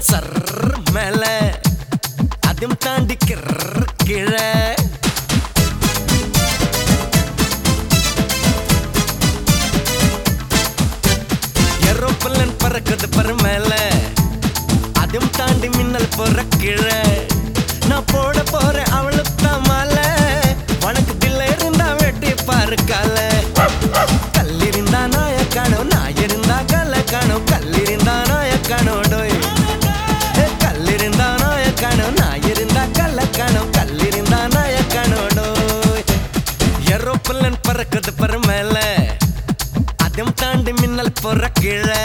aeroplane sir மேல அதும் தாண்டி கிர் கீழே ஏரோப்ளேன் பறக்குது பரு மேல அதும் தாண்டி மின்னல் போற கீழே நான் போட போறேன் அவளுக்கு தான் மாலை உனக்கு தில்ல இருந்தா வெட்டி பாரு கால கல்லிருந்தா நாய காணும் நாய் இருந்தா கல்ல காணும் கல்லிருந்தா நாய காணும் டோய் ஏ, கல்லிருந்தா நாய காணும் நாய் இருந்தா கல்ல காணும் கல்லிருந்தா நாய காணும் டோய் ஏரோப்ளேன் பறக்குது பரு மேல அதும் தாண்டி மின்னல் போற கீழே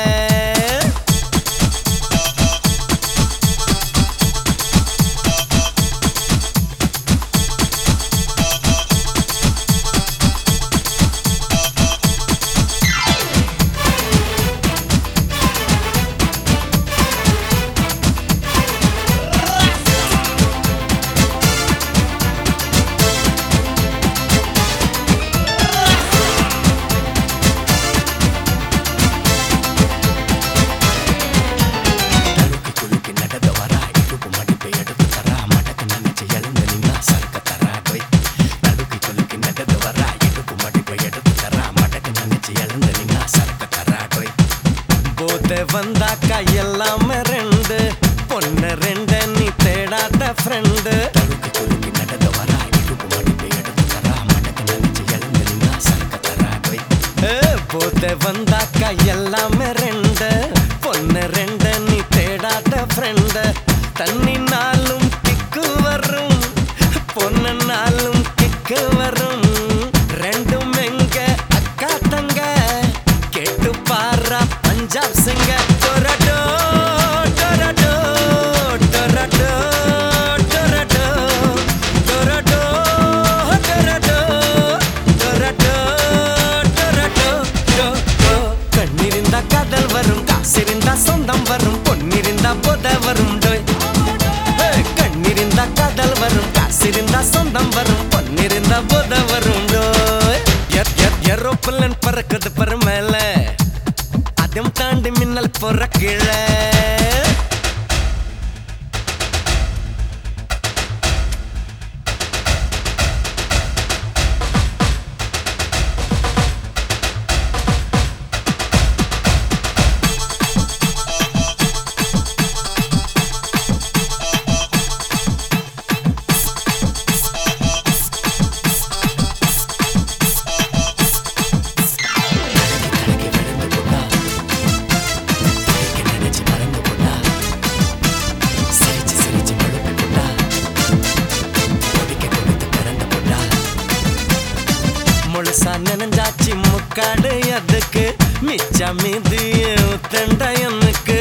தடுக்கு குலுக்கி நடந்து வரா இடுப்பு மடிப்பை எடுத்து தரா மடக்கு நினைச்சு எழுந்து நின்னா சறுக்க தரா டொய் தடுக்கு குலுக்கி நடந்து வரா இடுப்பு மடிப்பை எடுத்து தரா மடக்கு நினைச்சு எழுந்து நின்னா சறுக்க தரா டொய் போதே வந்தாக்கா எல்லாமே ரெண்டு பொண்ணு ரெண்டு நீ தேடாத ஃப்ரெண்டு தடுக்கு குலுக்கி நடந்து வரா இடுப்பு மடிப்பை எடுத்து தரா மடக்கு நினைச்சு எழுந்து நின்னா சறுக்க தரா டொய் போதே வந்தாக்கா எல்லாமே ரெண்டு பொண்ணு ரெண்டு நீ தேடாத ஃப்ரெண்டு தண்ணினாலும் கிக்கு வரும் பொண்ணுனாலும் கிக்கு வரும் ரெண்டும் எங்க அக்கா தங்க கேட்டு பாரா பஞ்சாப் சிங்க டொரடோ டொரடோ டொரடோ டொரடோ டொரடோ டொரடோ டொரடோ டொரடோ டொ கண்ணிருந்தா காதல் வரும் காசிருந்தா சொந்தம் வரும் பொன்னிருந்தா போத வரும் டோய் ஏய், கண்ணிருந்தா காதல் வரும் காசிருந்தா சொந்தம் வரும் பொன்னிருந்தா போத வரும் டோய் எர் எர் ஏரோப்ளேன் பறக்குது பரு மேல அதும் தாண்டி மின்னல் போற கீழே முழுசா நனைஞ்சாச்சு முக்காடு அதுக்கு மிச்சா மீதி தண்ட எனக்கு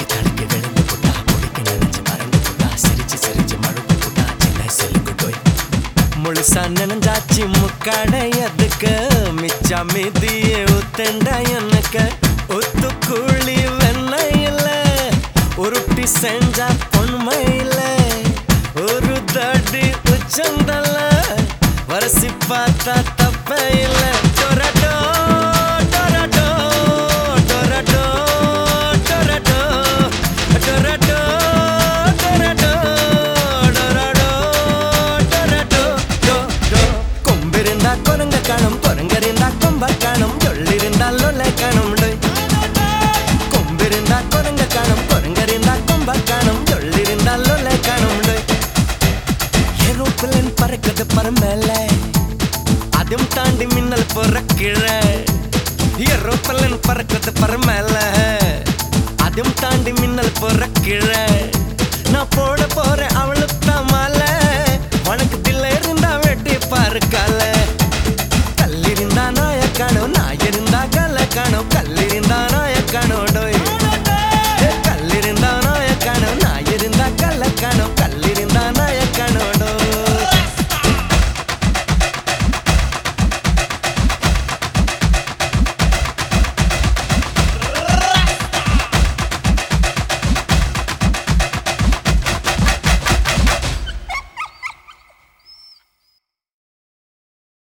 முழுசா நனைஞ்சாச்சு முக்காடு அதுக்கு மிச்சா மீதி உத்தண்ட எனக்கு ஒத்து கூலி வெண்ணையில உருட்டி செஞ்சா பொன்மையில ஒரு தடி உச்சந்தல வரசி பார்த்தா தப்பே இல்ல டொரடோ டொரடோ டொரடோ டொரடோ டொரடோ டொரடோ டொரடோ டொரடோ டொ டொ கொம்பிருந்தா குரங்க காணும் குரங்கறிந்தா கொம்ப காணும் சொல்லிருந்தா லொல்லை காணும் டொய் கொம்பிருந்தா குரங்க காணும் குரங்கறிந்தா கொம்ப காணும் சொல்லிருந்தா லொல்லை காணும் டொய் ஏரோப்ளேன் பறக்குது பற மேல அதும் தாண்டி மின்னல் போற கீழே ஏரோப்ளேன் பறக்குது பற மேல அதும் தாண்டி மின்னல் போற கீழே நான் போட போறேன் அவளுக்கு தான் மாலை